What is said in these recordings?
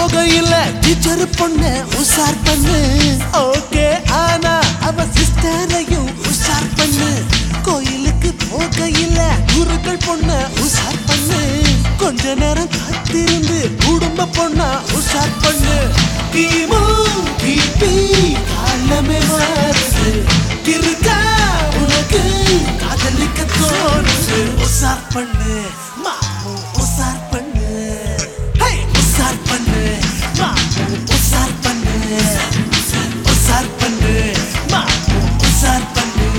போகையில டீச்சர் பொண்ணு உஷார் பண்ணு ஓகே ஆனா அவ சிஸ்டரையும் உஷார் பண்ணு கோயிலுக்கு போகையில குருக்கள் பொண்ணு உஷார் பண்ணு கொஞ்ச நேரம் காத்திருந்து குடும்ப பொண்ணா உஷார் பண்ணு கிமு கிபி காலமே வருது இருக்கா உனக்கு காதலிக்க தோணுது உஷார் பண்ணு மாமு உஷார் பண்ணு ஹே உஷார் பண்ணு மாமு உஷார் பண்ணு உஷார் பண்ணு மாமு உஷார் பண்ணு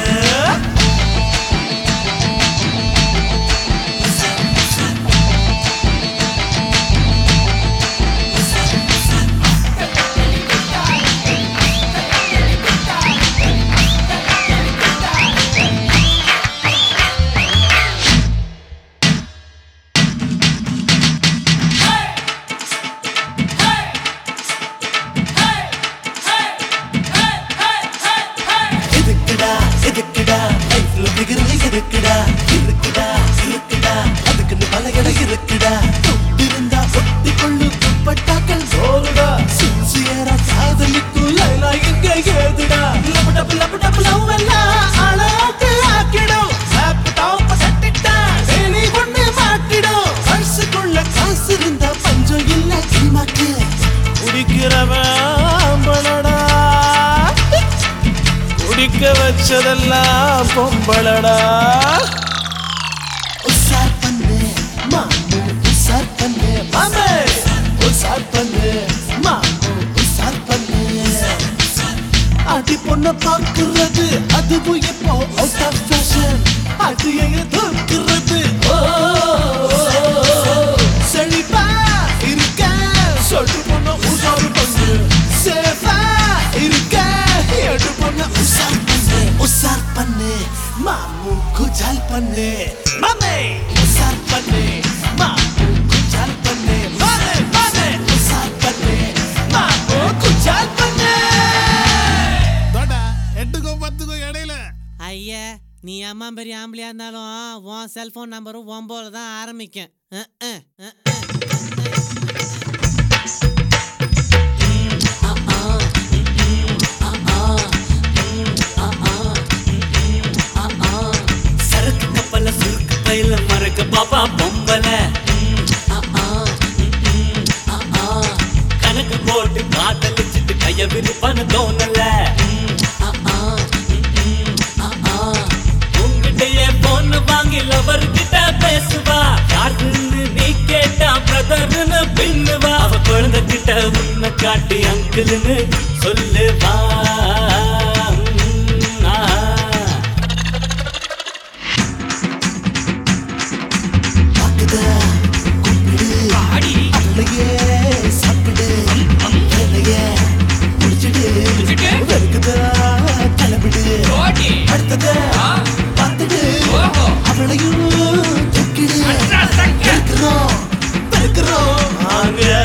எதுக்குடா எதுக்குடா லைஃப்ல பிகர்ல எதுக்குடா இருக்குடா இருக்குடா அதுக்குன்னு பல இடம் இருக்குடா இருந்தா ஒட்டி கொள்ளு துப்பட்டாக்கள் சோறுடா சின்சியரா காதலிக்கும் லைலா எங்க ஏதுடா லபடப் லபடப் லவ் எல்லாம் அழகு ஆக்கிடும் லேப்டாப் சட்டிட்டா டெய்லி ஒண்ணு மாட்டிடும் பர்சுக்குள்ள காசு இருந்தா பஞ்சம் இல்ல கிமாக்கு குடிக்கிறவன் பணடா குடிக்க வச்சதெல்லாம் பொம்பளடா உஷார் பண்ணு மாமு உஷார் பண்ணு மாமே உஷார் பண்ணு மாமு உஷார் பண்ணு அடி பொண்ண பாக்குறது அதுவும் இப்போ அவுட் ஆஃப் ஃபேஷன் அது எங்க தோற்கிறது ஓ செழிப்பா இருக்க சொல்லு பொண்ண உஷார் பண்ணு சேஃபா இருக்க எடு பொண்ண உஷார் பண்ணு உஷார் பண்ணு மாமு குஜால் பண்ணு மாமே உஷார் பண்ணு மாமு குஜால் பண்ணு மாமே மாமே உஷார் பண்ணு மாமு குஜால் பண்ணு தோடா எட்டுக்கும் பத்துக்கும் இடையில ஐயா நீ அம்மா பெரிய ஆம்பளையா இருந்தாலும் உன் செல்போன் நம்பரும் ஒம்போல தான் ஆரம்பிக்கும் அஹ், அஹ், அஹ், அஹ். சரக்கு கப்பல சுருக்கு பையில மறக்க பாப்பா பொம்பல கணக்கு போட்டு காதலிச்சிட்டு கைய விருப்பன்னு தோணல உங்ககிட்டயே போன் வாங்கி லவர் கிட்ட பேசுவா யாருன்னு நீ கேட்டா பிரதர்னு பின்னுவா அவ குழந்தை கிட்ட உன்னை காட்டி அங்கிள்னு சொல்லுவா உம், ஆ. பாக்குதா கும்பிடு அவளையே சாப்பிடு வேலையே முடிச்சிடு வெறுக்குதா கிளம்பிடு அடுத்ததா பார்த்துடு அவளையும் தூக்கிடு பெருக்கிறோம் பெருக்கிறோம் நாங்க